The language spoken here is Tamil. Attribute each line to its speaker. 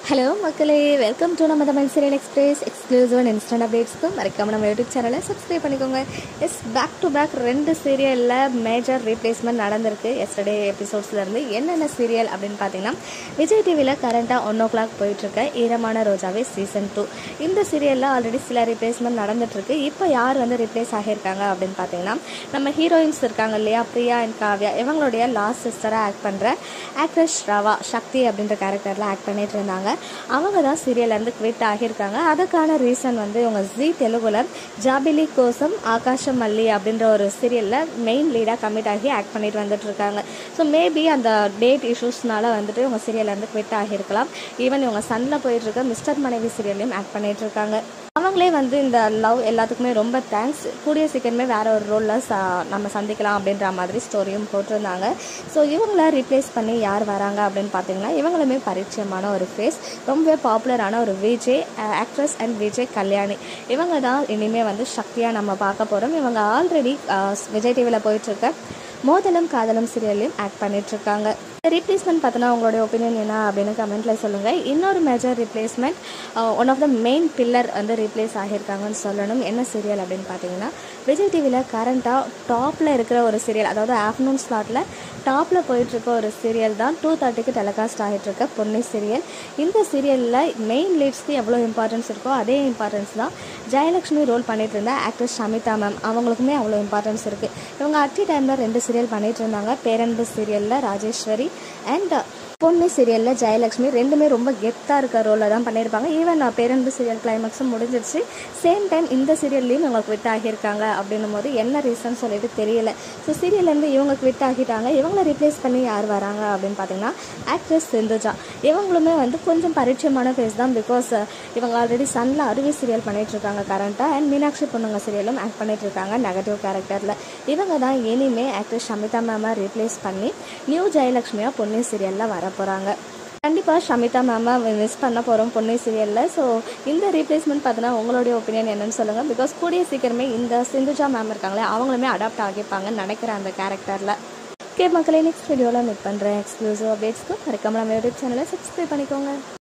Speaker 1: ஹலோ மக்களே வெல்கம் டு நம்ம Tamil serial express exclusive and instant அப்டேட்ஸ்க்கும் மறக்காம நம்ம யூடியூப் சேனலை சப்ஸ்கிரைப் பண்ணிக்கோங்க எஸ் பேக் டு பேக் ரெண்டு சீரியலில் மேஜர் ரீப்ளேஸ்மெண்ட் நடந்திருக்கு எஸ்டர்டே எபிசோட்ஸ்லேருந்து என்னென்ன சீரியல் அப்படின்னு பார்த்தீங்கன்னா விஜய் டிவியில் கரண்ட்டாக ஒன் ஓ கிளாக் போயிட்டுருக்க ஈரமான ரோஜாவே சீசன் டூ இந்த சீரியலில் ஆல்ரெடி சில ரீப்ளேஸ்மெண்ட் நடந்துட்டுருக்கு இப்போ யார் வந்து ரீப்ளேஸ் ஆகியிருக்காங்க அப்படின்னு பார்த்தீங்கன்னா நம்ம ஹீரோயின்ஸ் இருக்காங்க இல்லையா பிரியா அண்ட் காவ்யா இவங்களுடைய லாஸ்ட் சிஸ்டராக ஆக்ட் பண்ணுற ஆக்ட்ரஸ் ரவா சக்தி அப்படின்ற கேரக்டரில் ஆக்ட் பண்ணிட்டு இருந்தாங்க அவங்க தான் சீரியல்லேருந்து குவிட் ஆகியிருக்காங்க அதுக்கான ரீசன் வந்து இவங்க ஜி தெலுங்குல ஜாபிலி கோசம் ஆகாஷம் மல்லி அப்படின்ற ஒரு சீரியலில் மெயின் லீடாக கமிட் ஆகி ஆக்ட் பண்ணிட்டு வந்துட்டு இருக்காங்க ஸோ மேபி அந்த டேட் இஷ்யூஸ்னால வந்துட்டு இவங்க சீரியல்லேருந்து குவிட் ஆகியிருக்கலாம் ஈவன் இவங்க சன்னில் போயிட்டு இருக்க மிஸ்டர் மனைவி சீரியல்லையும் ஆக்ட் பண்ணிட்டு இருக்காங்க அவங்களே வந்து இந்த லவ் எல்லாத்துக்குமே ரொம்ப தேங்க்ஸ் கூடிய சீக்கிரமே வேற ஒரு ரோலில் ச நம்ம சந்திக்கலாம் அப்படின்ற மாதிரி ஸ்டோரியும் போட்டிருந்தாங்க ஸோ இவங்கள ரீப்ளேஸ் பண்ணி யார் வராங்க அப்படின்னு பார்த்தீங்கன்னா இவங்களுமே பரிச்சயமான ஒரு ஃபேஸ் ரொம்பவே பாப்புலரான ஒரு விஜய் ஆக்ட்ரஸ் அண்ட் விஜய் கல்யாணி இவங்க தான் இனிமேல் வந்து சக்தியாக நம்ம பார்க்க போகிறோம் இவங்க ஆல்ரெடி விஜய் டிவியில் போயிட்டுருக்க மோதலும் காதலும் சீரியல்லையும் ஆக்ட் பண்ணிட்டுருக்காங்க ரீப்ளேஸ்மெண்ட் பார்த்தோன்னா உங்களுடைய ஒப்பீனியன் என்ன அப்படின்னு கமெண்ட்டில் சொல்லுங்கள் இன்னொரு major replacement one of the main pillar வந்து ரீப்ளேஸ் ஆகியிருக்காங்கன்னு சொல்லணும் என்ன சீரியல் அப்படின்னு பார்த்தீங்கன்னா விஜய் டிவியில் கரண்ட்டாக டாப்பில் இருக்கிற ஒரு சீரியல் அதாவது ஆஃப்டர்நூன் ஸ்லாட்டில் டாப்பில் போயிட்டுருக்க ஒரு சீரியல் தான் டூ தேர்ட்டிக்கு டெலிகாஸ்ட் ஆகிட்டுருக்க பொன்னி சீரியல் இந்த சீரியலில் மெயின் லீட்ஸ்க்கு எவ்வளோ இம்பார்ட்டன்ஸ் இருக்கோ அதே இம்பார்ட்டன்ஸ் தான் ஜெயலக்ஷ்மி ரோல் பண்ணிட்டு இருந்த ஆக்ட்ரஸ் ஷமிதா மேம் அவங்களுக்குமே அவ்வளோ இம்பார்ட்டன்ஸ் இருக்குது இவங்க அட் டைமில் ரெண்டு சீரியல் பண்ணிட்டு இருந்தாங்க பேரன்பு சீரியலில் ராஜேஸ்வரி அண்ட் பொண்ணு சீரியலில் ஜெயலக்ஷ்மி ரெண்டுமே ரொம்ப கெத்தாக இருக்க ரோலில் தான் பண்ணியிருப்பாங்க ஈவன் பேரன்பு சீரியல் கிளைமேக்ஸும் முடிஞ்சிருச்சு சேம் டைம் இந்த சீரியல்லையும் இவங்க குவிட் ஆகியிருக்காங்க அப்படின்னும் போது என்ன ரீசன் சொல்லிட்டு தெரியல ஸோ சீரியல்லேருந்து இவங்க குவிட் ஆகிட்டாங்க இவங்கள ரீப்ளேஸ் பண்ணி யார் வராங்க அப்படின்னு பார்த்தீங்கன்னா ஆக்ட்ரஸ் சிந்துஜா இவங்களுமே வந்து கொஞ்சம் பரிச்சயமான ஃபேஸ் தான் பிகாஸ் இவங்க ஆல்ரெடி சன்னில் அருவி சீரியல் பண்ணிட்டு இருக்காங்க கரண்ட்டாக அண்ட் மீனாட்சி பொண்ணுங்க சீரியலும் ஆக்ட் பண்ணிட்டு இருக்காங்க நெகட்டிவ் கேரக்டரில் இவங்க தான் இனிமே ஆக்ட்ரஸ் ஷமிதா மேமை ரீப்ளேஸ் பண்ணி நியூ ஜெயலக்ஷ்மியாக பொன்னி சீரியலில் வர போகிறாங்க கண்டிப்பாக ஷமிதா மேமை மிஸ் பண்ண போகிறோம் பொன்னி சீரியலில் ஸோ இந்த ரீப்ளேஸ்மெண்ட் பார்த்தோன்னா உங்களுடைய ஒப்பீனியன் என்னன்னு சொல்லுங்கள் பிகாஸ் கூடிய சீக்கிரமே இந்த சிந்துஜா மேம் இருக்காங்களே அவங்களுமே அடாப்ட் ஆகிப்பாங்கன்னு நினைக்கிறேன் அந்த கேரக்டரில் ஓகே மக்களே நெக்ஸ்ட் வீடியோவில் மீட் பண்ணுறேன் எக்ஸ்க்ளூசிவ் அப்டேட்ஸ்க்கு மறக்காம நம்ம யூடியூப் சேனலை சப்ஸ்கிரைப் பண்ணிக்கோங்க